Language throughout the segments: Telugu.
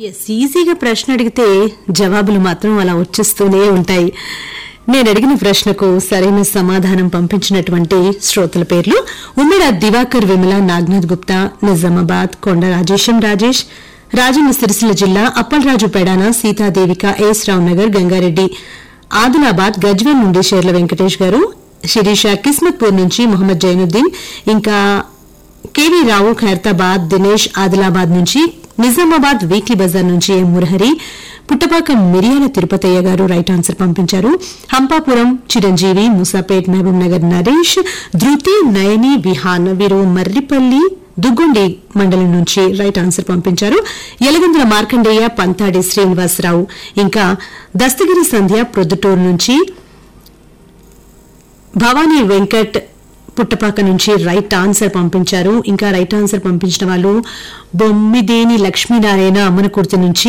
ఎస్ ఈజీగా ప్రశ్న అడిగితే జవాబులు మాత్రం అలా వచ్చేస్తూనే ఉంటాయి నేను అడిగిన ప్రశ్నకు సరైన సమాధానం పంపించినటువంటి శ్రోతల పేర్లు ఉమ్మిడ దివాకర్ విమల నాగ్నాథ్ గుప్తా నిజామాబాద్ కొండ రాజేశం రాజేష్ రాజన్న సిరిసిల్ల జిల్లా అప్పలరాజు పెడాన సీతాదేవిక ఎస్ రావ్ నగర్ గంగారెడ్డి ఆదిలాబాద్ గజ్వేల్ నుండి షేర్ల వెంకటేష్ గారు శిరీష కిస్మత్పూర్ నుంచి మొహమ్మద్ జైనుద్దీన్ ఇంకా కేవీ రావు ఖైరతాబాద్ దినేష్ ఆదిలాబాద్ నుంచి నిజామాబాద్ వీక్లీ బజార్ నుంచి ఎం మురహరి పుట్టపాక మిరియాల తిరుపతయ్య గారు రైట్ ఆన్సర్ పంపించారు హంపాపురం చిరంజీవి ముసాపేట్ మహబూబ్ నగర్ నరేష్ ధృతి నయని విహాన్ వీరు మర్రిపల్లి దుగ్గుండి మండలం నుంచి రైట్ ఆన్సర్ పంపించారు యలగందుల మార్కండేయ పంతాడి శ్రీనివాసరావు ఇంకా దస్తగిరి సంధ్య ప్రొద్దుటూరు నుంచి భవానీ వెంకట్ పుట్టపాక నుంచి రైట్ ఆన్సర్ పంపించారు ఇంకా రైట్ ఆన్సర్ పంపించిన వాళ్ళు బొమ్మిదేని లక్ష్మీనారాయణ అమ్మనకుర్తి నుంచి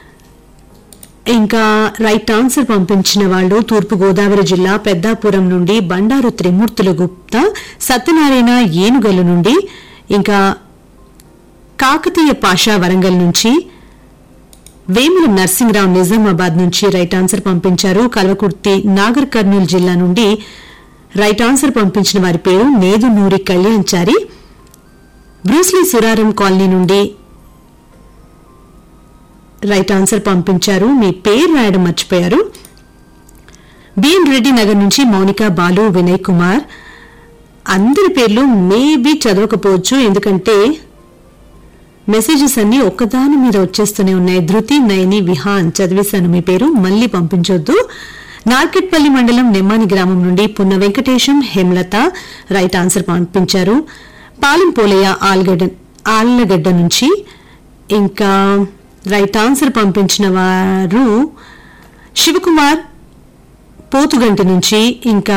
ఇంకా రైట్ ఆన్సర్ పంపించిన వాళ్ళు తూర్పు గోదావరి జిల్లా పెద్దాపురం నుండి బండారు త్రిమూర్తుల గుప్తా సత్యనారాయణ ఏనుగలు నుండి ఇంకా కాకతీయ పాషా వరంగల్ నుంచి వేముల నర్సింగ్రావు నిజామాబాద్ నుంచి రైట్ ఆన్సర్ పంపించారు కల్వకుర్తి నాగర్ కర్నూలు జిల్లా నుండి రైట్ ఆన్సర్ పంపించిన వారి పేరు నేదునూరి కళ్యాణ్చారి బ్రూస్లీ సురారం కాలనీ నుండి రైట్ ఆన్సర్ పంపించారు మీ పేరు రాయడం మర్చిపోయారు బిఎన్ రెడ్డి నగర్ నుంచి మౌనిక బాలు వినయ్ కుమార్ అందరి పేర్లు మేబీ చదవకపోవచ్చు ఎందుకంటే మెసేజెస్ అన్ని ఒక్కదాని మీద వచ్చేస్తూనే ఉన్నాయి ధృతి నయని విహాన్ చదివేశాను మీ పేరు మళ్ళీ పంపించొద్దు నార్కెట్పల్లి మండలం నెమ్మాని గ్రామం నుండి పున్న వెంకటేశం హేమలత రైట్ ఆన్సర్ పంపించారు పాలెం పోలయ్య ఆల్గడ్డ ఆళ్లగడ్డ నుంచి ఇంకా రైట్ ఆన్సర్ పంపించిన వారు శివకుమార్ పోతుగంటి నుంచి ఇంకా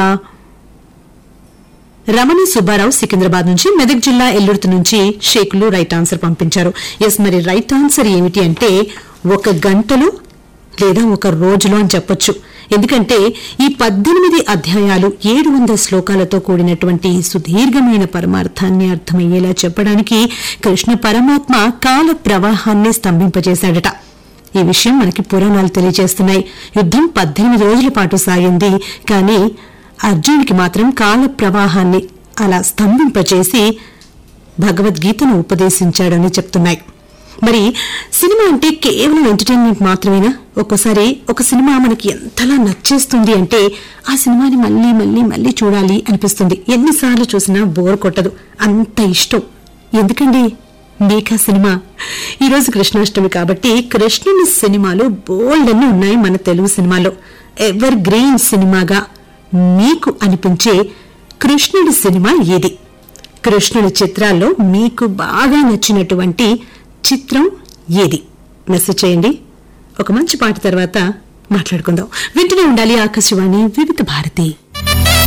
రమణి సుబ్బారావు సికింద్రాబాద్ నుంచి మెదక్ జిల్లా ఎల్లుర్తి నుంచి షేకులు రైట్ ఆన్సర్ పంపించారు ఎస్ మరి రైట్ ఆన్సర్ ఏమిటి అంటే ఒక గంటలో లేదా ఒక రోజులో అని చెప్పొచ్చు ఎందుకంటే ఈ పద్దెనిమిది అధ్యాయాలు ఏడు వందల శ్లోకాలతో కూడినటువంటి ఈ సుదీర్ఘమైన పరమార్థాన్ని అర్థమయ్యేలా చెప్పడానికి కృష్ణ పరమాత్మ కాల ప్రవాహాన్ని స్తంభింపజేశాడట ఈ విషయం మనకి పురాణాలు తెలియజేస్తున్నాయి యుద్దం పద్దెనిమిది రోజుల పాటు సాగింది కానీ అర్జునుడికి మాత్రం కాల ప్రవాహాన్ని అలా స్తంభింపచేసి భగవద్గీతను ఉపదేశించాడని చెప్తున్నాయి మరి సినిమా అంటే కేవలం ఎంటర్టైన్మెంట్ మాత్రమేనా ఒక్కోసారి ఒక సినిమా మనకి ఎంతలా నచ్చేస్తుంది అంటే ఆ సినిమాని మళ్ళీ మళ్ళీ మళ్ళీ చూడాలి అనిపిస్తుంది ఎన్నిసార్లు చూసినా బోర్ కొట్టదు అంత ఇష్టం ఎందుకండి మీకా సినిమా ఈరోజు కృష్ణాష్టమి కాబట్టి కృష్ణుని సినిమాలు బోల్డ్ అన్ని ఉన్నాయి మన తెలుగు సినిమాలో ఎవర్ గ్రీన్ సినిమాగా మీకు అనిపించే కృష్ణుడి సినిమా ఏది కృష్ణుడి చిత్రాల్లో మీకు బాగా నచ్చినటువంటి చిత్రం ఏది మెసేజ్ చేయండి ఒక మంచి పాట తర్వాత మాట్లాడుకుందాం వింటూనే ఉండాలి ఆకాశవాణి వివిధ భారతి